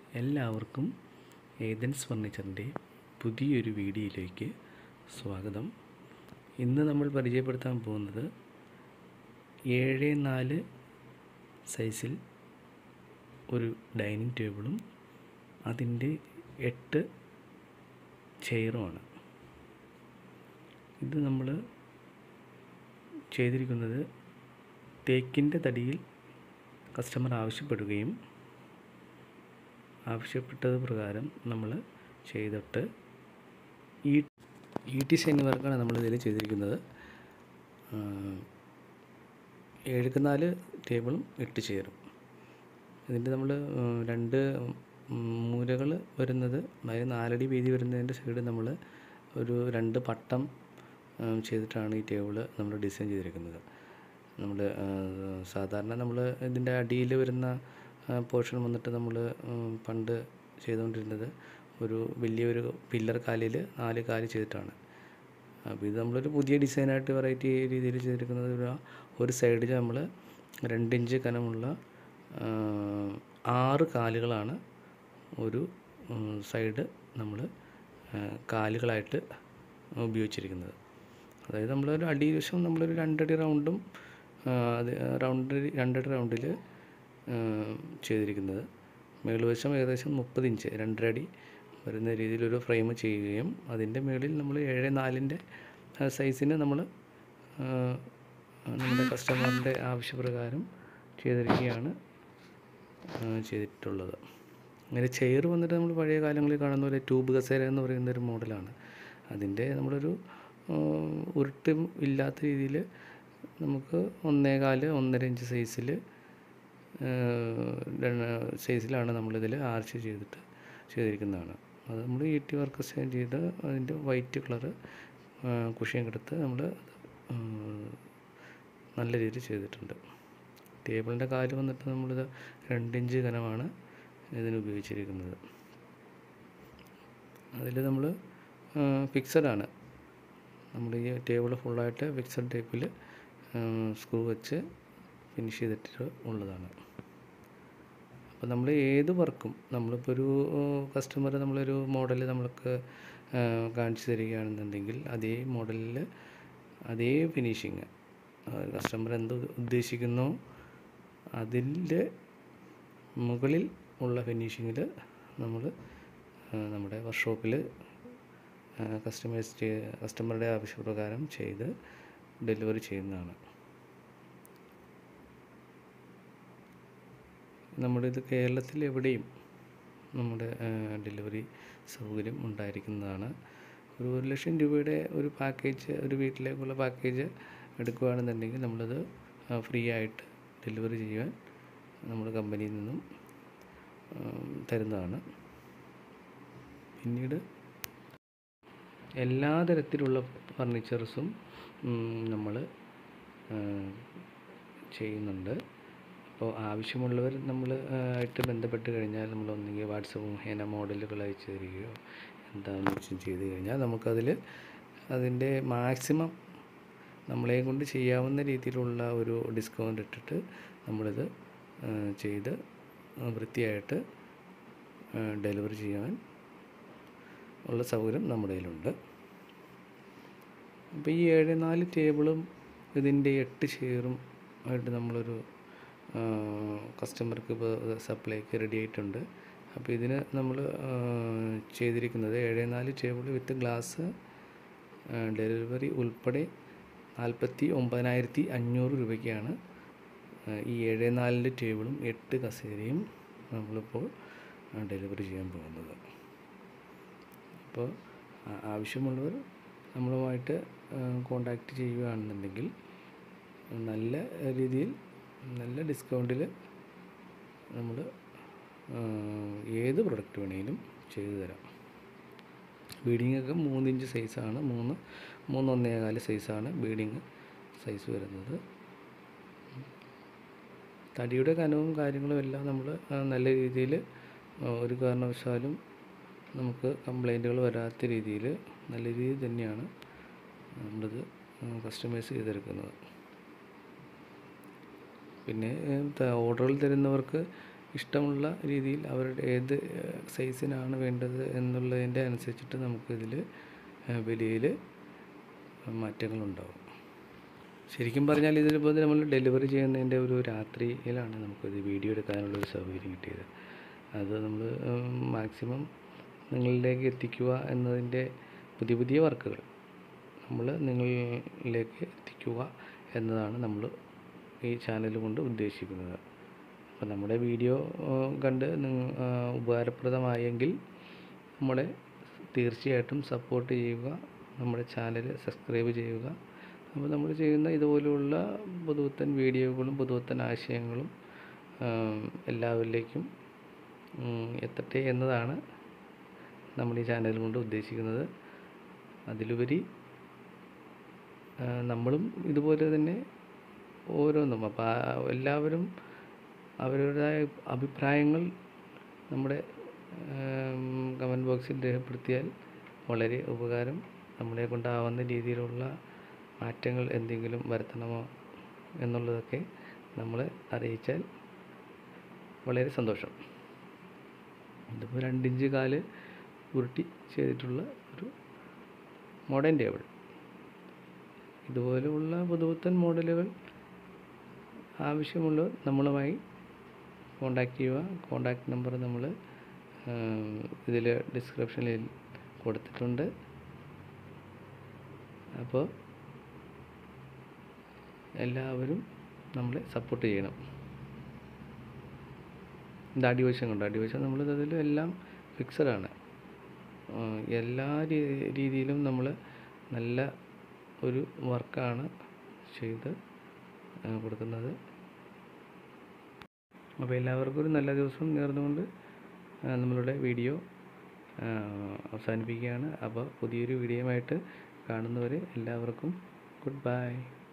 എല്ലാവർക്കും ഏതൻസ് ഫർണിച്ചറിൻ്റെ പുതിയൊരു വീഡിയോയിലേക്ക് സ്വാഗതം ഇന്ന് നമ്മൾ പരിചയപ്പെടുത്താൻ പോകുന്നത് ഏഴ് നാല് സൈസിൽ ഒരു ഡൈനിങ് ടേബിളും അതിൻ്റെ എട്ട് ചെയറുമാണ് ഇത് നമ്മൾ ചെയ്തിരിക്കുന്നത് തേക്കിൻ്റെ തടിയിൽ കസ്റ്റമർ ആവശ്യപ്പെടുകയും ആവശ്യപ്പെട്ടത് പ്രകാരം നമ്മൾ ചെയ്തിട്ട് ഈ ഈ ഡിസൈൻ വർക്കാണ് നമ്മൾ ഇതിൽ ചെയ്തിരിക്കുന്നത് ഏഴുക്ക് നാല് ടേബിളും എട്ട് ചെയറും ഇതിൻ്റെ നമ്മൾ രണ്ട് മൂലകൾ വരുന്നത് അതായത് നാലടി വീതി വരുന്നതിൻ്റെ സൈഡ് നമ്മൾ ഒരു രണ്ട് പട്ടം ചെയ്തിട്ടാണ് ഈ ടേബിൾ നമ്മൾ ഡിസൈൻ ചെയ്തിരിക്കുന്നത് നമ്മൾ സാധാരണ നമ്മൾ ഇതിൻ്റെ അടിയിൽ വരുന്ന പോർഷൻ വന്നിട്ട് നമ്മൾ പണ്ട് ചെയ്തുകൊണ്ടിരുന്നത് ഒരു വലിയൊരു പില്ലർ കാലിൽ നാല് കാല് ചെയ്തിട്ടാണ് അപ്പോൾ ഇത് നമ്മളൊരു പുതിയ ഡിസൈനായിട്ട് വെറൈറ്റി രീതിയിൽ ചെയ്തിരിക്കുന്നത് ഒരു ഒരു സൈഡിൽ നമ്മൾ രണ്ടിഞ്ച് കനമുള്ള ആറ് കാലുകളാണ് ഒരു സൈഡ് നമ്മൾ കാലുകളായിട്ട് ഉപയോഗിച്ചിരിക്കുന്നത് അതായത് നമ്മളൊരു അടിവശം നമ്മളൊരു രണ്ടടി റൗണ്ടും അത് റൗണ്ട് രണ്ടടി റൗണ്ടിൽ ചെയ്തിരിക്കുന്നത് മേളുവശം ഏകദേശം മുപ്പത് ഇഞ്ച് രണ്ടര അടി വരുന്ന രീതിയിലൊരു ഫ്രെയിം ചെയ്യുകയും അതിൻ്റെ മുകളിൽ നമ്മൾ ഏഴ് നാലിൻ്റെ സൈസിന് നമ്മൾ നമ്മുടെ കസ്റ്റമറിൻ്റെ ആവശ്യപ്രകാരം ചെയ്തിരിക്കുകയാണ് ചെയ്തിട്ടുള്ളത് അങ്ങനെ ചെയർ വന്നിട്ട് നമ്മൾ പഴയ കാലങ്ങളിൽ കാണുന്ന പോലെ ട്യൂബ് കസേര എന്ന് പറയുന്ന ഒരു മോഡലാണ് അതിൻ്റെ നമ്മളൊരു ഉരുട്ടും ഇല്ലാത്ത രീതിയിൽ നമുക്ക് ഒന്നേകാല് ഒന്നര ഇഞ്ച് സൈസിൽ സൈസിലാണ് നമ്മളിതിൽ ആർച്ച് ചെയ്തിട്ട് ചെയ്തിരിക്കുന്നതാണ് അത് നമ്മൾ ഇ ടി വർക്ക് ചെയ്ത് അതിൻ്റെ വൈറ്റ് കളറ് കുഷ്യൻ എടുത്ത് നമ്മൾ നല്ല രീതിയിൽ ചെയ്തിട്ടുണ്ട് ടേബിളിൻ്റെ കാല് വന്നിട്ട് നമ്മളിത് രണ്ടിഞ്ച് കനമാണ് ഇതിന് ഉപയോഗിച്ചിരിക്കുന്നത് അതിൽ നമ്മൾ ഫിക്സഡാണ് നമ്മൾ ഈ ടേബിൾ ഫുള്ളായിട്ട് ഫിക്സഡ് ടൈപ്പിൽ സ്ക്രൂ വെച്ച് ഫിനിഷ് ചെയ്തിട്ട് ഉള്ളതാണ് അപ്പോൾ നമ്മൾ ഏത് വർക്കും നമ്മളിപ്പോൾ ഒരു കസ്റ്റമർ നമ്മളൊരു മോഡൽ നമ്മൾക്ക് കാണിച്ചു തരികയാണെന്നുണ്ടെങ്കിൽ അതേ മോഡലിൽ അതേ ഫിനിഷിങ് കസ്റ്റമർ എന്ത് ഉദ്ദേശിക്കുന്നോ അതിൻ്റെ മുകളിൽ ഉള്ള ഫിനിഷിങ്ങിൽ നമ്മൾ നമ്മുടെ വർക്ക്ഷോപ്പിൽ കസ്റ്റമൈസ് ചെയ്ത് കസ്റ്റമറുടെ ആവശ്യപ്രകാരം ചെയ്ത് ഡെലിവറി ചെയ്യുന്നതാണ് നമ്മുടെ ഇത് കേരളത്തിൽ എവിടെയും നമ്മുടെ ഡെലിവറി സൗകര്യം ഉണ്ടായിരിക്കുന്നതാണ് ഒരു ഒരു ലക്ഷം രൂപയുടെ ഒരു പാക്കേജ് ഒരു വീട്ടിലേക്കുള്ള പാക്കേജ് എടുക്കുകയാണെന്നുണ്ടെങ്കിൽ നമ്മളത് ഫ്രീ ആയിട്ട് ഡെലിവറി ചെയ്യുവാൻ നമ്മുടെ കമ്പനിയിൽ നിന്നും തരുന്നതാണ് പിന്നീട് എല്ലാ തരത്തിലുള്ള ഫർണിച്ചേഴ്സും നമ്മൾ ചെയ്യുന്നുണ്ട് അപ്പോൾ ആവശ്യമുള്ളവർ നമ്മൾ ആയിട്ട് ബന്ധപ്പെട്ട് കഴിഞ്ഞാൽ നമ്മൾ ഒന്നുകിൽ വാട്സപ്പ് മുഖേന മോഡലുകൾ അയച്ചു തരികയോ എന്താണെന്ന് വെച്ച് ചെയ്ത് കഴിഞ്ഞാൽ നമുക്കതിൽ അതിൻ്റെ മാക്സിമം നമ്മളെ കൊണ്ട് ചെയ്യാവുന്ന രീതിയിലുള്ള ഒരു ഡിസ്കൗണ്ട് ഇട്ടിട്ട് നമ്മളിത് ചെയ്ത് വൃത്തിയായിട്ട് ഡെലിവറി ചെയ്യാൻ ഉള്ള സൗകര്യം നമ്മുടെ കയ്യിലുണ്ട് അപ്പോൾ ഈ ഏഴ് നാല് ടേബിളും ഇതിൻ്റെ എട്ട് ചെയറും ആയിട്ട് നമ്മളൊരു കസ്റ്റമർക്ക് ഇപ്പോൾ സപ്ലൈക്ക് റെഡി ആയിട്ടുണ്ട് അപ്പോൾ ഇതിന് നമ്മൾ ചെയ്തിരിക്കുന്നത് ഏഴ് നാല് ടേബിൾ വിത്ത് ഗ്ലാസ് ഡെലിവറി ഉൾപ്പെടെ നാൽപ്പത്തി ഒമ്പതിനായിരത്തി അഞ്ഞൂറ് രൂപയ്ക്കാണ് ഈ ഏഴ് നാലിൻ്റെ ടേബിളും എട്ട് കസേരയും നമ്മളിപ്പോൾ ഡെലിവറി ചെയ്യാൻ പോകുന്നത് അപ്പോൾ ആവശ്യമുള്ളവർ നമ്മളുമായിട്ട് കോണ്ടാക്റ്റ് ചെയ്യുകയാണെന്നുണ്ടെങ്കിൽ നല്ല രീതിയിൽ നല്ല ഡിസ്കൗണ്ടിൽ നമ്മൾ ഏത് പ്രൊഡക്റ്റ് വേണമെങ്കിലും ചെയ്തു തരാം ബീഡിങ്ങൊക്കെ മൂന്നിഞ്ച് സൈസാണ് മൂന്ന് മൂന്നൊന്നേകാല് സൈസാണ് ബീഡിങ് സൈസ് വരുന്നത് തടിയുടെ കനവും കാര്യങ്ങളും എല്ലാം നമ്മൾ നല്ല രീതിയിൽ ഒരു കാരണവശാലും നമുക്ക് കംപ്ലൈൻറ്റുകൾ വരാത്ത രീതിയിൽ നല്ല രീതിയിൽ തന്നെയാണ് നമ്മളിത് കസ്റ്റമൈസ് ചെയ്തെടുക്കുന്നത് പിന്നെ ഓർഡറുകൾ തരുന്നവർക്ക് ഇഷ്ടമുള്ള രീതിയിൽ അവരുടെ ഏത് സൈസിനാണ് വേണ്ടത് എന്നുള്ളതിൻ്റെ അനുസരിച്ചിട്ട് നമുക്കിതിൽ വിലയിൽ മാറ്റങ്ങളുണ്ടാവും ശരിക്കും പറഞ്ഞാൽ ഇതിലിപ്പോൾ നമ്മൾ ഡെലിവറി ചെയ്യുന്നതിൻ്റെ ഒരു രാത്രിയിലാണ് നമുക്കിത് വീഡിയോ എടുക്കാനുള്ള ഒരു സൗകര്യം കിട്ടിയത് അത് നമ്മൾ മാക്സിമം നിങ്ങളിലേക്ക് എത്തിക്കുക എന്നതിൻ്റെ പുതിയ പുതിയ വർക്കുകൾ നമ്മൾ നിങ്ങളിലേക്ക് എത്തിക്കുക എന്നതാണ് നമ്മൾ ഈ ചാനൽ കൊണ്ട് ഉദ്ദേശിക്കുന്നത് അപ്പോൾ നമ്മുടെ വീഡിയോ കണ്ട് നിങ്ങൾ ഉപകാരപ്രദമായെങ്കിൽ നമ്മളെ തീർച്ചയായിട്ടും സപ്പോർട്ട് ചെയ്യുക നമ്മുടെ ചാനൽ സബ്സ്ക്രൈബ് ചെയ്യുക അപ്പോൾ നമ്മൾ ചെയ്യുന്ന ഇതുപോലെയുള്ള പുതുപുത്തൻ വീഡിയോകളും പുതുപുത്തൻ ആശയങ്ങളും എല്ലാവരിലേക്കും എത്തട്ടെ എന്നതാണ് നമ്മൾ ഈ ചാനൽ കൊണ്ട് ഉദ്ദേശിക്കുന്നത് അതിലുപരി നമ്മളും ഇതുപോലെ തന്നെ ഓരോന്നും അപ്പോൾ എല്ലാവരും അവരുടേതായ അഭിപ്രായങ്ങൾ നമ്മുടെ കമൻറ്റ് ബോക്സിൽ രേഖപ്പെടുത്തിയാൽ വളരെ ഉപകാരം നമ്മളെ കൊണ്ടാവുന്ന രീതിയിലുള്ള മാറ്റങ്ങൾ എന്തെങ്കിലും വരുത്തണമോ എന്നുള്ളതൊക്കെ നമ്മളെ അറിയിച്ചാൽ വളരെ സന്തോഷം ഇതിപ്പോൾ രണ്ടിഞ്ച് കാല് ഉരുട്ടി ചെയ്തിട്ടുള്ള ഒരു മോഡേൺ ടേബിൾ ഇതുപോലെയുള്ള പുതുപുത്തൻ മോഡലുകൾ ആവശ്യമുള്ളവർ നമ്മളുമായി കോണ്ടാക്ട് ചെയ്യുക കോണ്ടാക്ട് നമ്പർ നമ്മൾ ഇതിൽ ഡിസ്ക്രിപ്ഷനിൽ കൊടുത്തിട്ടുണ്ട് അപ്പോൾ എല്ലാവരും നമ്മളെ സപ്പോർട്ട് ചെയ്യണം ഇത് അടിവശം കൊണ്ട് അടിവശം നമ്മൾ അതിൽ എല്ലാം ഫിക്സഡാണ് എല്ലാ രീതിയിലും നമ്മൾ നല്ല ഒരു വർക്കാണ് ചെയ്ത് കൊടുക്കുന്നത് അപ്പോൾ എല്ലാവർക്കും ഒരു നല്ല ദിവസം നേർന്നുകൊണ്ട് നമ്മളുടെ വീഡിയോ അവസാനിപ്പിക്കുകയാണ് അപ്പോൾ പുതിയൊരു വീഡിയോയുമായിട്ട് കാണുന്നവരെ എല്ലാവർക്കും ഗുഡ് ബൈ